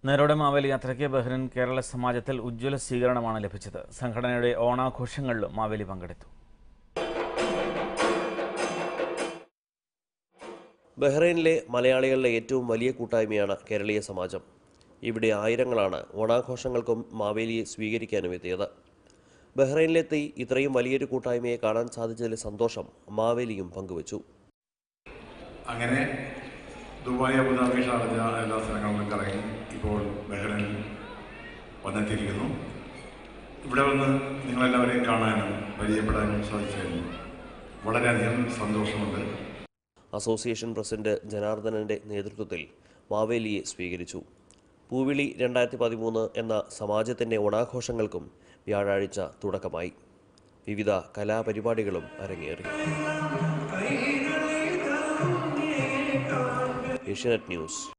നേരോടെ മാവേലി യാത്രയ്ക്ക് ബഹ്റിൻ കേരള സമാജത്തിൽ ഉജ്ജ്വല സ്വീകരണമാണ് ലഭിച്ചത് സംഘടനയുടെ ഓണാഘോഷങ്ങളിലും മാവേലി പങ്കെടുത്തു ബഹ്റൈനിലെ മലയാളികളുടെ ഏറ്റവും വലിയ കൂട്ടായ്മയാണ് കേരളീയ സമാജം ഇവിടെ ആയിരങ്ങളാണ് ഓണാഘോഷങ്ങൾക്കും മാവേലിയെ സ്വീകരിക്കാനും എത്തിയത് ബഹ്റൈനിലെത്തി ഇത്രയും വലിയൊരു കൂട്ടായ്മയെ കാണാൻ സാധിച്ചതിലെ സന്തോഷം മാവേലിയും പങ്കുവച്ചു അങ്ങനെ ദുബായ് അബുദാബി ഷാർജ എല്ലാ സ്ഥലങ്ങളിലും കറങ്ങി ഇപ്പോൾ ബഹ്റൈനിൽ വന്നെത്തിയിരിക്കുന്നു ഇവിടെ വന്ന് നിങ്ങളെല്ലാവരെയും കാണാനും പരിചയപ്പെടാനും സാധിച്ചതിൽ വളരെയധികം സന്തോഷമുണ്ട് അസോസിയേഷൻ പ്രസിഡന്റ് ജനാർദ്ദനന്റെ നേതൃത്വത്തിൽ മാവേലിയെ സ്വീകരിച്ചു പൂവിളി രണ്ടായിരത്തി പതിമൂന്ന് എന്ന സമാജത്തിന്റെ ഓണാഘോഷങ്ങൾക്കും വ്യാഴാഴ്ച തുടക്കമായി വിവിധ കലാപരിപാടികളും അരങ്ങേറി ഏഷ്യനെറ്റ് ന്യൂസ്